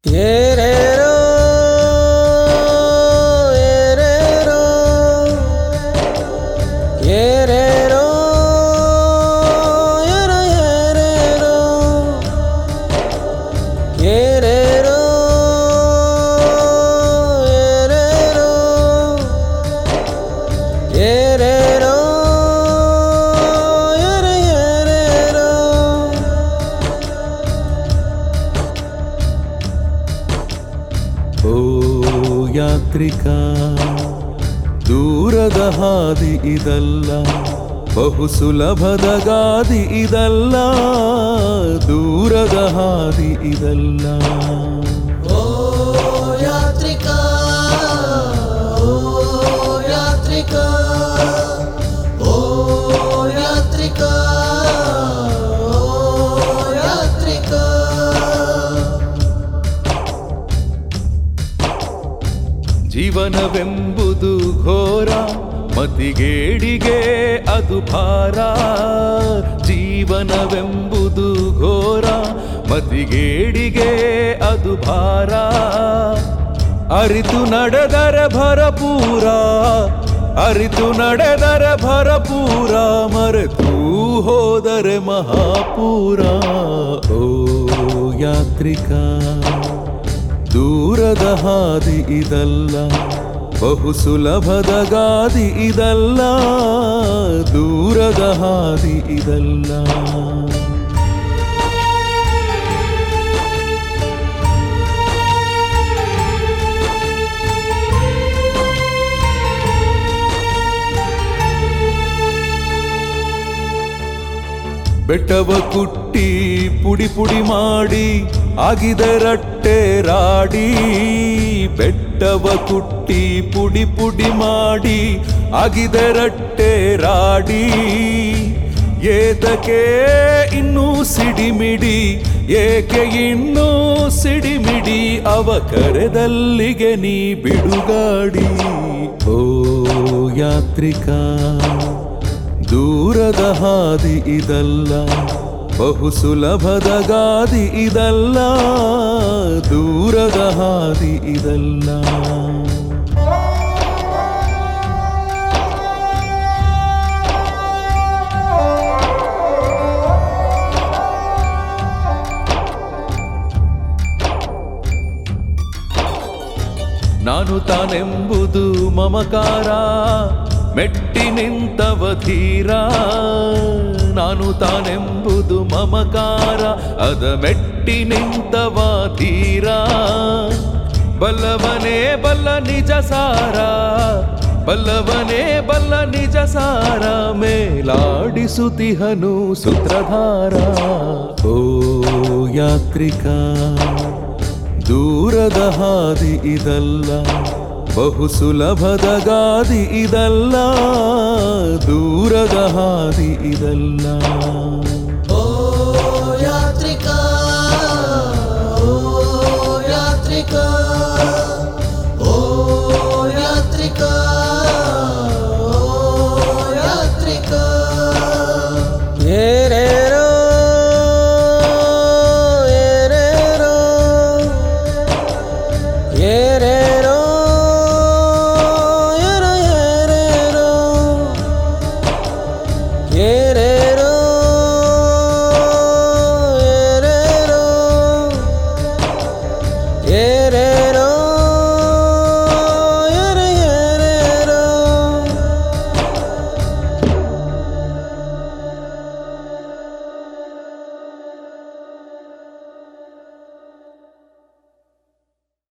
ಏರೇರೋ ಏರೇರೋ ಏರೇರೋ ಏರ ಏರೇರೋ ಏರೇರೋ ಏರೇರೋ ಏರೇರೋ ಏರ ಏರೇರೋ ಓ ಯಾತ್ರಿಕ ದೂರದ ಹಾದಿ ಇದಲ್ಲ ಬಹು ಸುಲಭದ ಗಾದಿ ಇದಲ್ಲ ದೂರದ ಹಾದಿ ಇದಲ್ಲ ಓ ಯಾತ್ರಿಕ ಓ ಯಾತ್ರಿಕ ಓ ಯಾತ್ರಿಕ ಓ ಯಾತ್ರಿಕ ಜೀವನವೆಂಬುದು ಘೋರ ಮತಿಗೇಡಿಗೆ ಅದು ಭಾರ ಜೀವನವೆಂಬುದು ಘೋರ ಮತಿಗೇಡಿಗೆ ಅದು ಭಾರ ಅರಿತು ನಡೆದರೆ ಭರಪೂರ ಅರಿತು ನಡೆದರೆ ಭರಪೂರ ಮರೆತು ಹೋದರೆ ಮಹಾಪೂರ ಓ ಯಾತ್ರಿಕ ದೂರದ ಹಾದಿ ಇದಲ್ಲ ಬಹು ಸುಲಭದ ಗಾದಿ ಇದಲ್ಲ ದೂರದ ಹಾದಿ ಇದಲ್ಲ ಬೆಟ್ಟವ ಕುಟ್ಟಿ ಪುಡಿ ಪುಡಿ ಮಾಡಿ ಆಗಿದೆ ರಟ್ಟೆ ರಾಡಿ ಬೆಟ್ಟವ ಕುಟ್ಟಿ ಪುಡಿ ಪುಡಿ ಮಾಡಿ ಆಗಿದೆ ರಟ್ಟೆ ರಾಡಿ ಏತಕ್ಕೆ ಇನ್ನೂ ಸಿಡಿಮಿಡಿ ಏಕೆ ಇನ್ನೂ ಸಿಡಿಮಿಡಿ ಅವ ಕರೆದಲ್ಲಿಗೆ ನೀ ಬಿಡುಗಾಡಿ ಓ ಯಾತ್ರಿಕ ದೂರದ ಹಾದಿ ಇದಲ್ಲ ಬಹು ಸುಲಭದ ಗಾದಿ ಇದಲ್ಲ ದೂರದ ಹಾದಿ ಇದಲ್ಲ ನಾನು ತಾನೆಂಬುದು ಮಮಕಾರ ಮೆಟ್ಟಿ ನಿಂತವ ಧೀರ ನಾನು ತಾನೆಂಬುದು ಮಮಕಾರ ಅದ ಮೆಟ್ಟಿ ನಿಂತವ ಧೀರ ಬಲ್ಲವನೇ ಬಲ್ಲ ನಿಜ ಸಾರ ಬಲ್ಲವನೇ ಬಲ್ಲ ನಿಜ ಸಾರ ಮೇಲಾಡಿಸುತಿಹನು ಸೂತ್ರಧಾರ ಓ ಯಾತ್ರಿಕ ದೂರದ ಹಾದಿ ಇದಲ್ಲ ಬಹು ಸುಲಭದ ಗಾದಿ ಇದಲ್ಲ ದೂರದ ಹಾದಿ ಇದಲ್ಲ ಓ ಯಾತ್ರಿಕ ಓ ಯಾತ್ರಿಕ ಓ ಯಾತ್ರಿಕ ಓ ಯಾತ್ರಿಕ ಏರೇರೋ ಏರೇರೋ ಏರೇರೋ ಏರ ಏರೇರೋ ಏರೇರೋ ಏರೇರೋ ಏರೇ